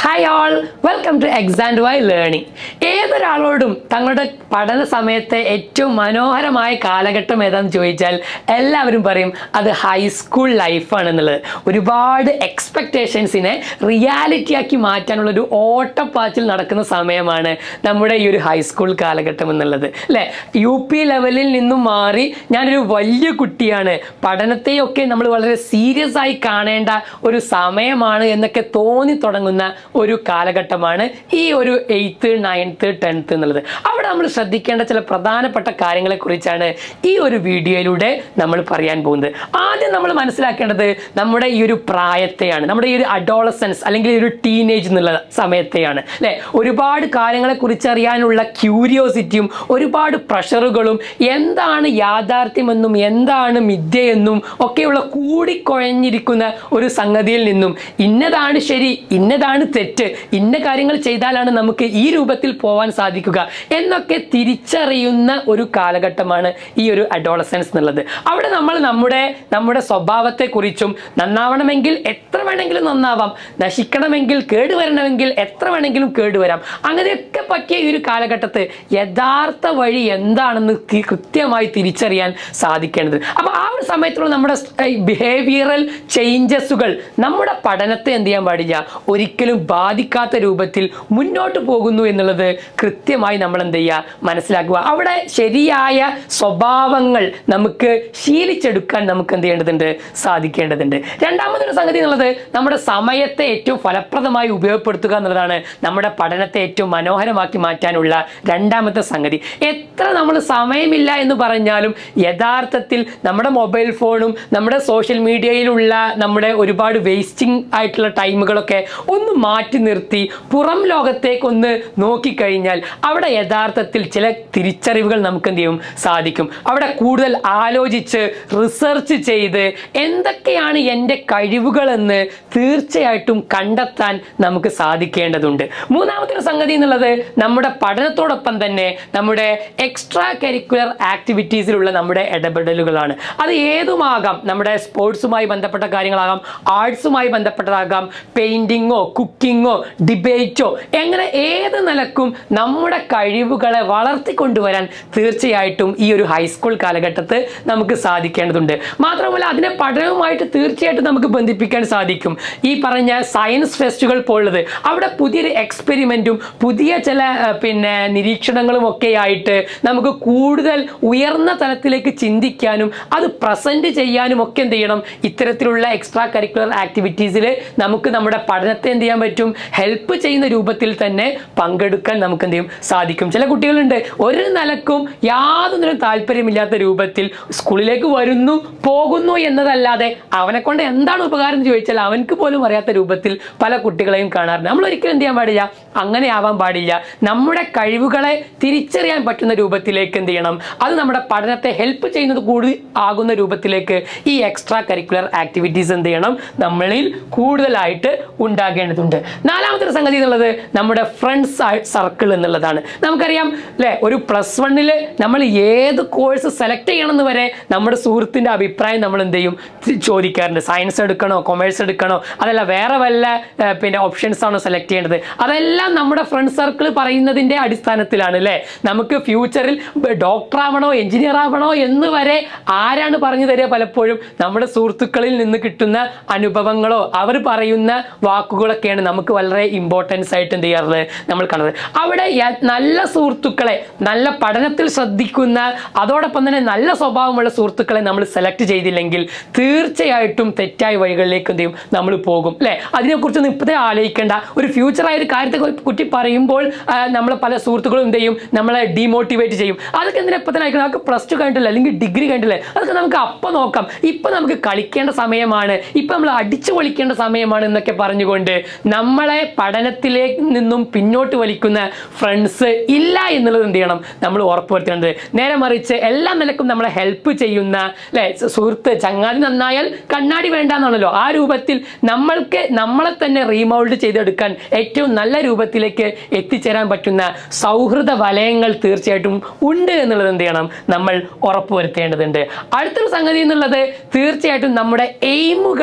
hi all welcome to X and Y learning ഏതൊരാളോടും തങ്ങളുടെ പഠന സമയത്തെ ഏറ്റവും മനോഹരമായ കാലഘട്ടം ഏതാണെന്ന് ചോദിച്ചാൽ എല്ലാവരും പറയും അത് ഹൈസ്കൂൾ ലൈഫാണ് എന്നുള്ളത് ഒരുപാട് എക്സ്പെക്റ്റേഷൻസിനെ റിയാലിറ്റി ആക്കി മാറ്റാനുള്ള ഒരു ഓട്ടപ്പാച്ചിൽ നടക്കുന്ന സമയമാണ് നമ്മുടെ ഈ ഒരു ഹൈസ്കൂൾ കാലഘട്ടം എന്നുള്ളത് അല്ലേ യു പി ലെവലിൽ നിന്നും മാറി ഞാനൊരു വലിയ കുട്ടിയാണ് പഠനത്തെയൊക്കെ നമ്മൾ വളരെ സീരിയസ് ആയി കാണേണ്ട ഒരു സമയമാണ് എന്നൊക്കെ തോന്നി തുടങ്ങുന്ന ഒരു കാലഘട്ടമാണ് ഈ ഒരു എയ്ത്ത് നയൻത്ത് ടെൻത്ത് എന്നുള്ളത് അവിടെ നമ്മൾ ശ്രദ്ധിക്കേണ്ട ചില പ്രധാനപ്പെട്ട കാര്യങ്ങളെ കുറിച്ചാണ് ഈ ഒരു വീഡിയോയിലൂടെ നമ്മൾ പറയാൻ പോകുന്നത് ആദ്യം നമ്മൾ മനസ്സിലാക്കേണ്ടത് നമ്മുടെ ഈ ഒരു പ്രായത്തെയാണ് നമ്മുടെ ഈ ഒരു അഡോളസൻസ് അല്ലെങ്കിൽ ഈ ഒരു ടീനേജ് എന്നുള്ള സമയത്തെയാണ് അല്ലെ ഒരുപാട് കാര്യങ്ങളെ കുറിച്ച് അറിയാനുള്ള ക്യൂരിയോസിറ്റിയും ഒരുപാട് പ്രഷറുകളും എന്താണ് യാഥാർത്ഥ്യമെന്നും എന്താണ് മിഥ്യയെന്നും ഒക്കെയുള്ള കൂടിക്കുഴഞ്ഞിരിക്കുന്ന ഒരു സംഗതിയിൽ നിന്നും ഇന്നതാണ് ശരി ഇന്നതാണ് തെറ്റ് ഇന്ന കാര്യങ്ങൾ ചെയ്താലാണ് നമുക്ക് ഈ രൂപത്തിൽ പോവാൻ സാധിക്കുക എന്നൊക്കെ തിരിച്ചറിയുന്ന ഒരു കാലഘട്ടമാണ് ഈ ഒരു അഡോളസൻസ് എന്നുള്ളത് അവിടെ നമ്മൾ നമ്മുടെ നമ്മുടെ സ്വഭാവത്തെക്കുറിച്ചും നന്നാവണമെങ്കിൽ എത്ര വേണമെങ്കിലും നന്നാവാം നശിക്കണമെങ്കിൽ കേടുവരണമെങ്കിൽ എത്ര വേണമെങ്കിലും കേടുവരാം അങ്ങനെയൊക്കെ പറ്റിയ ഈ ഒരു കാലഘട്ടത്ത് യഥാർത്ഥ വഴി എന്താണെന്ന് തി- കൃത്യമായി തിരിച്ചറിയാൻ സാധിക്കേണ്ടത് അപ്പോൾ ആ ഒരു സമയത്തുള്ള നമ്മുടെ ബിഹേവിയറൽ ചേഞ്ചസുകൾ നമ്മുടെ പഠനത്തെ എന്ത് ചെയ്യാൻ പാടില്ല ഒരിക്കലും ബാധിക്കാത്ത രൂപത്തിൽ മുന്നോട്ട് പോകുന്നു എന്നുള്ളത് കൃത്യമായി നമ്മൾ എന്ത് ചെയ്യുക മനസ്സിലാക്കുക അവിടെ ശരിയായ സ്വഭാവങ്ങൾ നമുക്ക് ശീലിച്ചെടുക്കാൻ നമുക്ക് എന്ത് ചെയ്യേണ്ടതുണ്ട് സാധിക്കേണ്ടതുണ്ട് രണ്ടാമതൊരു സംഗതി എന്നുള്ളത് നമ്മുടെ സമയത്തെ ഏറ്റവും ഫലപ്രദമായി ഉപയോഗപ്പെടുത്തുക എന്നുള്ളതാണ് നമ്മുടെ പഠനത്തെ ഏറ്റവും മനോഹരമാക്കി മാറ്റാനുള്ള രണ്ടാമത്തെ സംഗതി എത്ര നമ്മൾ സമയമില്ല എന്ന് പറഞ്ഞാലും യഥാർത്ഥത്തിൽ നമ്മുടെ മൊബൈൽ ഫോണും നമ്മുടെ സോഷ്യൽ മീഡിയയിലുള്ള നമ്മുടെ ഒരുപാട് വേസ്റ്റിംഗ് ആയിട്ടുള്ള ടൈമുകളൊക്കെ ഒന്ന് മാറ്റി നിർത്തി പുറം ലോകത്തേക്കൊന്ന് നോക്കിക്കഴിഞ്ഞാൽ അവിടെ യഥാർത്ഥത്തിൽ ചില തിരിച്ചറിവുകൾ നമുക്ക് എന്ത് ചെയ്യും സാധിക്കും അവിടെ കൂടുതൽ ആലോചിച്ച് റിസർച്ച് ചെയ്ത് എന്തൊക്കെയാണ് എൻ്റെ കഴിവുകളെന്ന് തീർച്ചയായിട്ടും കണ്ടെത്താൻ നമുക്ക് സാധിക്കേണ്ടതുണ്ട് മൂന്നാമത്തെ ഒരു സംഗതി എന്നുള്ളത് നമ്മുടെ പഠനത്തോടൊപ്പം തന്നെ നമ്മുടെ എക്സ്ട്രാ കരിക്കുലർ ആക്ടിവിറ്റീസിലുള്ള നമ്മുടെ ഇടപെടലുകളാണ് അത് ഏതുമാകാം നമ്മുടെ സ്പോർട്സുമായി ബന്ധപ്പെട്ട കാര്യങ്ങളാകാം ആർട്സുമായി ബന്ധപ്പെട്ടതാകാം പെയിൻറ്റിങ്ങോ കുക്കിങ്ങോ ഡിബേറ്റോ എങ്ങനെ ഏത് നിലക്കും നമ്മുടെ കഴിവുകളെ വളർത്തിക്കൊണ്ടുവരാൻ തീർച്ചയായിട്ടും ഈ ഒരു ഹൈസ്കൂൾ കാലഘട്ടത്ത് നമുക്ക് സാധിക്കേണ്ടതുണ്ട് മാത്രമല്ല അതിനെ പഠനവുമായിട്ട് തീർച്ചയായിട്ടും നമുക്ക് ബന്ധിപ്പിക്കാൻ സാധിക്കും ഈ പറഞ്ഞ സയൻസ് ഫെസ്റ്റുകൾ പോലുള്ളത് അവിടെ പുതിയൊരു എക്സ്പെരിമെൻറ്റും പുതിയ ചില ആ, പിന്നെ നിരീക്ഷണങ്ങളും ഒക്കെ ആയിട്ട് നമുക്ക് കൂടുതൽ ഉയർന്ന തലത്തിലേക്ക് ചിന്തിക്കാനും അത് പ്രസൻറ്റ് ചെയ്യാനും ഒക്കെ എന്ത് ചെയ്യണം ഇത്തരത്തിലുള്ള എക്സ്ട്രാ കരിക്കുലർ ആക്ടിവിറ്റീസിൽ നമുക്ക് നമ്മുടെ പഠനത്തെ എന്ത് ചെയ്യാൻ പറ്റും ഹെൽപ്പ് ചെയ്യുന്ന രൂപത്തിൽ തന്നെ പങ്കെടുക്കാൻ നമുക്ക് എന്ത് ചെയ്യും സാധിക്കും ചില കുട്ടികളുണ്ട് ഒരു നിലക്കും യാതൊന്നിനും താല്പര്യമില്ലാത്ത രൂപത്തിൽ സ്കൂളിലേക്ക് വരുന്നു പോകുന്നു എന്നതല്ലാതെ അവനെ കൊണ്ട് എന്താണ് ഉപകാരം എന്ന് ചോദിച്ചാൽ അവനക്ക് പോലും അറിയാത്ത രൂപത്തിൽ പല കുട്ടികളെയും കാണാറുണ്ട് നമ്മൾ ഒരിക്കലും എന്ത് ചെയ്യാൻ പാടില്ല അങ്ങനെ ആവാൻ പാടില്ല നമ്മുടെ കഴിവുകളെ തിരിച്ചറിയാൻ പറ്റുന്ന രൂപത്തിലേക്ക് എന്ത് ചെയ്യണം അത് നമ്മുടെ പഠനത്തെ ഹെൽപ്പ് ചെയ്യുന്നത് കൂടി ആകുന്ന രൂപത്തിലേക്ക് ഈ എക്സ്ട്രാ കരിക്കുലർ ആക്ടിവിറ്റീസ് എന്ത് ചെയ്യണം നമ്മളിൽ കൂടുതലായിട്ട് ഉണ്ടാകേണ്ടതുണ്ട് നാലാമത്തെ ഒരു സംഗതി എന്നുള്ളത് നമ്മുടെ ഫ്രണ്ട്സ് സർക്കിൾ എന്നുള്ളതാണ് നമുക്കറിയാം അല്ലേ ഒരു പ്ലസ് വണ്ണിൽ നമ്മൾ ഏത് കോഴ്സ് സെലക്ട് ചെയ്യണമെന്ന് വരെ നമ്മുടെ സുഹൃത്തിൻ്റെ അഭിപ്രായം നമ്മൾ എന്ത് ചെയ്യും തി- ചോദിക്കാറുണ്ട് സയൻസ് എടുക്കണോ കൊമേഴ്സ് എടുക്കണോ അതല്ല വേറെ വല്ല ഏർ, പിന്നെ ഓപ്ഷൻസ് ആണോ സെലക്ട് ചെയ്യേണ്ടത് അതെല്ലാം നമ്മുടെ ഫ്രണ്ട് സർക്കിൾ പറയുന്നതിൻ്റെ അടിസ്ഥാനത്തിലാണ് അല്ലേ നമുക്ക് ഫ്യൂച്ചറിൽ ഡോക്ടർ ആവണോ എഞ്ചിനീയർ ആവണോ എന്ന് വരെ ആരാണ് പറഞ്ഞു തരിക പലപ്പോഴും നമ്മുടെ സുഹൃത്തുക്കളിൽ നിന്ന് കിട്ടുന്ന അനുഭവങ്ങളോ അവർ പറയുന്ന വാക്കുകളൊക്കെയാണ് നമുക്ക് വളരെ ഇമ്പോർട്ടൻസ് ആയിട്ട് എന്ത് ചെയ്യാറുള്ളത് നമ്മൾ കാണുന്നത് അവിടെ യ- നല്ല സുഹൃത്തുക്കളെ നല്ല പഠനത്തിൽ ശ്രദ്ധിക്കുന്ന അതോടൊപ്പം തന്നെ നല്ല സ്വഭാവമുള്ള സുഹൃത്തുക്കളെ നമ്മൾ സെലക്ട് ചെയ്തില്ലെങ്കിൽ തീർച്ചയായിട്ടും തെറ്റായ വഴികളിലേക്ക് എന്ത് ചെയ്യും നമ്മൾ പോകും അല്ലേ അതിനെക്കുറിച്ചൊന്നും ഇപ്പോഴത്തെ ആലോചിക്കേണ്ട ഒരു ഫ്യൂച്ചറായ ഒരു കാര്യത്തെ കു- കുറ്റി പറയുമ്പോൾ ആ, നമ്മളെ പല സുഹൃത്തുക്കളും എന്ത് ചെയ്യും നമ്മളെ ഡീമോട്ടിവേറ്റ് ചെയ്യും അതൊക്കെ എന്തിനാ ഇപ്പം തന്നെ അയക്കണം അതൊക്കെ പ്ലസ് ടു കഴിഞ്ഞിട്ടില്ല അല്ലെങ്കിൽ ഡിഗ്രി കഴിഞ്ഞിട്ടില്ല അതൊക്കെ നമുക്ക് അപ്പം നോക്കാം ഇപ്പം നമുക്ക് കളിക്കേണ്ട സമയമാണ് ഇപ്പം നമ്മൾ അടിച്ചു പൊളിക്കേണ്ട സമയമാണ് എന്നൊക്കെ പറഞ്ഞുകൊണ്ട് നമ്മളെ പഠനത്തിലേക്ക് നിന്നും പിന്നോട്ട് വലിക്കുന്ന ഫ്രണ്ട്സ് ഇല്ല എന്നുള്ളത് എന്ത് ചെയ്യണം നമ്മൾ ഉറപ്പുവരുത്തേണ്ടത് നേരെ മറിച്ച് എല്ലാ നിലക്കും നമ്മളെ ഹെൽപ്പ് ചെയ്യുന്ന അല്ലെ സുഹൃത്ത് ചങ്ങാതി നന്നായാൽ കണ്ണാടി വേണ്ട എന്നാണല്ലോ ആ രൂപത്തിൽ നമ്മൾക്ക് നമ്മളെ തന്നെ റീമൗൾഡ് ചെയ്തെടുക്കാൻ ഏറ്റവും നല്ല രൂപത്തിലേക്ക് എത്തിച്ചേരാൻ പറ്റുന്ന സൗഹൃദ വലയങ്ങൾ തീർച്ചയായിട്ടും ഉണ്ട് എന്നുള്ളത് എന്ത് ചെയ്യണം നമ്മൾ ഉറപ്പുവരുത്തേണ്ടതുണ്ട് അടുത്തൊരു സംഗതി എന്നുള്ളത് തീർച്ചയായിട്ടും നമ്മുടെ എയിമുകൾ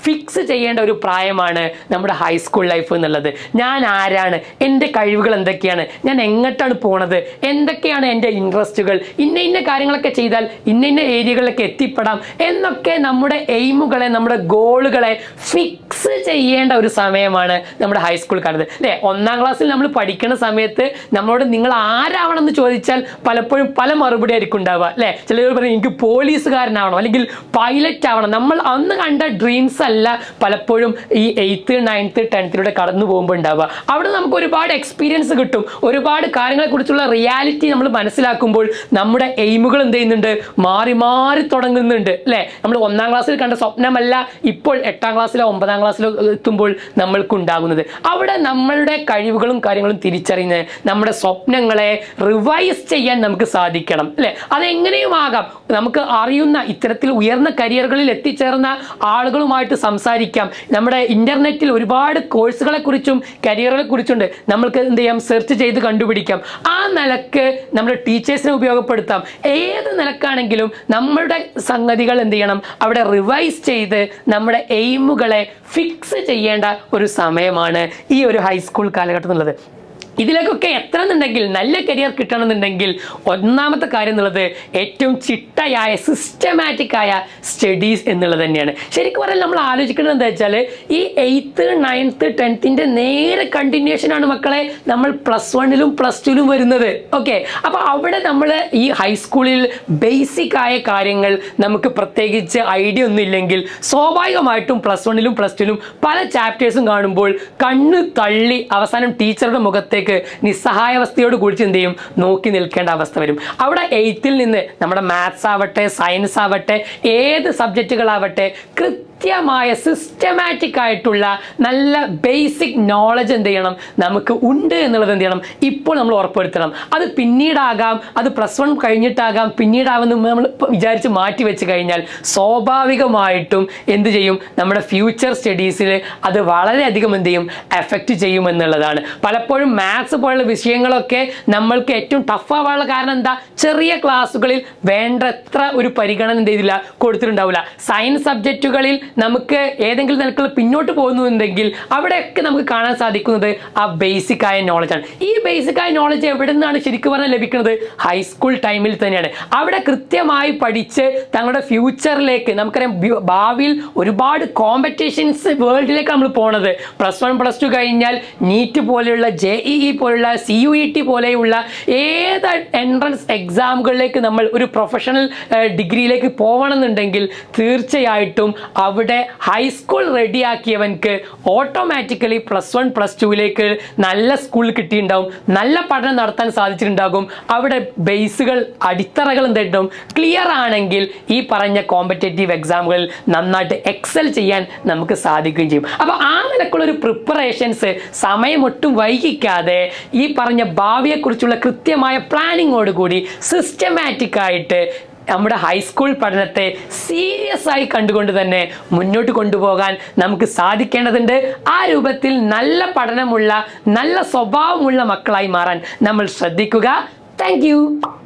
ഫിക്സ് ചെയ്യേണ്ട ഒരു പ്രായമാണ് നമ്മുടെ ഹൈസ്കൂൾ ലൈഫ് എന്നുള്ളത് ഞാൻ ആരാണ് എൻ്റെ കഴിവുകൾ എന്തൊക്കെയാണ് ഞാൻ എങ്ങോട്ടാണ് പോണത് എന്തൊക്കെയാണ് എൻ്റെ ഇൻട്രസ്റ്റുകൾ ഇന്ന ഇന്ന കാര്യങ്ങളൊക്കെ ചെയ്താൽ ഇന്ന ഇന്ന ഏരിയകളിലൊക്കെ എത്തിപ്പെടാം എന്നൊക്കെ നമ്മുടെ എയിമുകളെ നമ്മുടെ ഗോളുകളെ ഫിക്സ് ചെയ്യേണ്ട ഒരു സമയമാണ് നമ്മുടെ ഹൈസ്കൂൾ കാലത്ത് അല്ലേ ഒന്നാം ക്ലാസ്സിൽ നമ്മൾ പഠിക്കുന്ന സമയത്ത് നമ്മളോട് നിങ്ങൾ ആരാവണം എന്ന് ചോദിച്ചാൽ പലപ്പോഴും പല മറുപടി ആയിരിക്കും ഉണ്ടാവുക അല്ലേ ചിലർ പറയും എനിക്ക് പോലീസുകാരനാവണം അല്ലെങ്കിൽ പൈലറ്റ് ആവണം നമ്മൾ അന്ന് കണ്ട ഡ്രീംസ് അല്ല പലപ്പോഴും ഈ എയ്ത്ത് നയൻത്ത് ടെൻത്തിലൂടെ കടന്നു പോകുമ്പോൾ ഉണ്ടാവുക അവിടെ നമുക്ക് ഒരുപാട് എക്സ്പീരിയൻസ് കിട്ടും ഒരുപാട് കാര്യങ്ങളെക്കുറിച്ചുള്ള റിയാലിറ്റി നമ്മൾ മനസ്സിലാക്കുമ്പോൾ നമ്മുടെ എയിമുകൾ എന്ത് ചെയ്യുന്നുണ്ട് മാറി മാറി തുടങ്ങുന്നുണ്ട് അല്ലേ നമ്മൾ ഒന്നാം ക്ലാസ്സിൽ കണ്ട സ്വപ്നമല്ല ഇപ്പോൾ എട്ടാം ക്ലാസ്സിലോ ഒമ്പതാം ക്ലാസ്സിലോ എത്തുമ്പോൾ നമ്മൾക്ക് ഉണ്ടാകുന്നത് അവിടെ നമ്മളുടെ കഴിവുകളും കാര്യങ്ങളും തിരിച്ചറിഞ്ഞ് നമ്മുടെ സ്വപ്നങ്ങളെ റിവൈസ് ചെയ്യാൻ നമുക്ക് സാധിക്കണം അല്ലേ അതെങ്ങനെയും ആകാം നമുക്ക് അറിയുന്ന ഇത്തരത്തിൽ ഉയർന്ന കരിയറുകളിൽ എത്തിച്ചേർന്ന ആളുകളുമായിട്ട് സംസാരിക്കാം നമ്മുടെ ഇന്റർനെറ്റിൽ ഒരുപാട് കോഴ്സുകളെ കുറിച്ചും കരിയറുകളെ കുറിച്ചുണ്ട് നമ്മൾക്ക് എന്ത് ചെയ്യാം സെർച്ച് ചെയ്ത് കണ്ടുപിടിക്കാം ആ നിലക്ക് നമ്മുടെ ടീച്ചേഴ്സിനെ ഉപയോഗപ്പെടുത്താം ഏത് നിലക്കാണെങ്കിലും നമ്മളുടെ സംഗതികൾ എന്ത് ചെയ്യണം അവിടെ റിവൈസ് ചെയ്ത് നമ്മുടെ എയിമുകളെ ഫിക്സ് ചെയ്യേണ്ട ഒരു സമയമാണ് ഈ ഒരു ഹൈസ്കൂൾ കാലഘട്ടം എന്നുള്ളത് ഇതിലേക്കൊക്കെ എത്തണമെന്നുണ്ടെങ്കിൽ നല്ല കരിയർ കിട്ടണമെന്നുണ്ടെങ്കിൽ ഒന്നാമത്തെ കാര്യം എന്നുള്ളത് ഏറ്റവും ചിട്ടയായ സിസ്റ്റമാറ്റിക് ആയ സ്റ്റഡീസ് എന്നുള്ളത് തന്നെയാണ് ശരിക്കും പറഞ്ഞാൽ നമ്മൾ ആലോചിക്കുന്നത് എന്താ വെച്ചാൽ ഈ എയ്ത്ത് നയൻത്ത് ടെൻത്തിൻ്റെ നേരെ കണ്ടിന്യൂഷൻ ആണ് മക്കളെ നമ്മൾ പ്ലസ് വണ്ണിലും പ്ലസ് ടുവിലും വരുന്നത് ഓക്കെ അപ്പോൾ അവിടെ നമ്മൾ ഈ ഹൈസ്കൂളിൽ ബേസിക് ആയ കാര്യങ്ങൾ നമുക്ക് പ്രത്യേകിച്ച് ഐഡിയ ഒന്നും ഇല്ലെങ്കിൽ സ്വാഭാവികമായിട്ടും പ്ലസ് വണ്ണിലും പ്ലസ് ടുവിലും പല ചാപ്റ്റേഴ്സും കാണുമ്പോൾ കണ്ണ് തള്ളി അവസാനം ടീച്ചറുടെ മുഖത്തേക്ക് നിസ്സഹായാവസ്ഥയോട് കുറിച്ച് എന്ത് ചെയ്യും നോക്കി നിൽക്കേണ്ട അവസ്ഥ വരും അവിടെ എയ്ത്തിൽ നിന്ന് നമ്മുടെ മാത്സ് ആവട്ടെ സയൻസ് ആവട്ടെ ഏത് സബ്ജക്റ്റുകളാവട്ടെ കൃത്യമായ സിസ്റ്റമാറ്റിക് ആയിട്ടുള്ള നല്ല ബേസിക് നോളജ് എന്ത് ചെയ്യണം നമുക്ക് ഉണ്ട് എന്നുള്ളത് എന്ത് ചെയ്യണം ഇപ്പോൾ നമ്മൾ ഉറപ്പുവരുത്തണം അത് പിന്നീടാകാം അത് പ്ലസ് വൺ കഴിഞ്ഞിട്ടാകാം പിന്നീടാവുന്ന നമ്മൾ ഇപ്പൊ വിചാരിച്ച് മാറ്റി വെച്ച് കഴിഞ്ഞാൽ സ്വാഭാവികമായിട്ടും എന്ത് ചെയ്യും നമ്മുടെ ഫ്യൂച്ചർ സ്റ്റഡീസിൽ അത് വളരെയധികം എന്ത് ചെയ്യും എഫക്റ്റ് ചെയ്യും എന്നുള്ളതാണ് പലപ്പോഴും മാത്സ് പോലുള്ള വിഷയങ്ങളൊക്കെ നമ്മൾക്ക് ഏറ്റവും ടഫ് ആവാനുള്ള കാരണം എന്താ ചെറിയ ക്ലാസ്സുകളിൽ വേണ്ടത്ര ഒരു പരിഗണന എന്ത് ചെയ്തില്ല കൊടുത്തിട്ടുണ്ടാവില്ല സയൻസ് സബ്ജക്റ്റുകളിൽ നമുക്ക് ഏതെങ്കിലും നിലക്കുള്ള പിന്നോട്ട് പോകുന്നുണ്ടെങ്കിൽ അവിടെയൊക്കെ നമുക്ക് കാണാൻ സാധിക്കുന്നത് ആ ബേസിക് ആയ നോളജാണ് ഈ ബേസിക് ആയ നോളജ് എവിടെ നിന്നാണ് ശരിക്കും പറഞ്ഞാൽ ലഭിക്കുന്നത് ഹൈസ്കൂൾ ടൈമിൽ തന്നെയാണ് അവിടെ കൃത്യമായി പഠിച്ച് തങ്ങളുടെ ഫ്യൂച്ചറിലേക്ക് നമുക്കറിയാം ബി- ഭാവിയിൽ ഒരുപാട് കോമ്പറ്റീഷൻസ് വേൾഡിലേക്ക് നമ്മൾ പോണത് പ്ലസ് വൺ പ്ലസ് ടു കഴിഞ്ഞാൽ നീറ്റ് പോലെയുള്ള ജെ ഇ ഇ പോലുള്ള സി യു ഇ ടി പോലെയുള്ള ഏത് എൻട്രൻസ് എക്സാമുകളിലേക്ക് നമ്മൾ ഒരു പ്രൊഫഷണൽ ഡിഗ്രിയിലേക്ക് പോകണമെന്നുണ്ടെങ്കിൽ തീർച്ചയായിട്ടും അവിടെ ഹൈസ്കൂൾ റെഡിയാക്കിയവൻക്ക് ഓട്ടോമാറ്റിക്കലി പ്ലസ് വൺ പ്ലസ് ടുവിലേക്ക് നല്ല സ്കൂൾ കിട്ടിയിട്ടുണ്ടാവും നല്ല പഠനം നടത്താൻ സാധിച്ചിട്ടുണ്ടാകും അവിടെ ബേസുകൾ അടിത്തറകൾ എന്തായിട്ടുണ്ടാവും ക്ലിയർ ആണെങ്കിൽ ഈ പറഞ്ഞ കോമ്പറ്റേറ്റീവ് എക്സാമുകളിൽ നന്നായിട്ട് എക്സൽ ചെയ്യാൻ നമുക്ക് സാധിക്കുകയും ചെയ്യും അപ്പോൾ ആ നിലക്കുള്ള ഒരു പ്രിപ്പറേഷൻസ് സമയമൊട്ടും വൈകിക്കാതെ ഈ പറഞ്ഞ ഭാവിയെക്കുറിച്ചുള്ള കൃത്യമായ പ്ലാനിങ്ങോടുകൂടി സിസ്റ്റമാറ്റിക് ആയിട്ട് നമ്മുടെ ഹൈസ്കൂൾ പഠനത്തെ സീരിയസ് ആയി കണ്ടുകൊണ്ട് തന്നെ മുന്നോട്ട് കൊണ്ടുപോകാൻ നമുക്ക് സാധിക്കേണ്ടതുണ്ട് ആ രൂപത്തിൽ നല്ല പഠനമുള്ള നല്ല സ്വഭാവമുള്ള മക്കളായി മാറാൻ നമ്മൾ ശ്രദ്ധിക്കുക താങ്ക്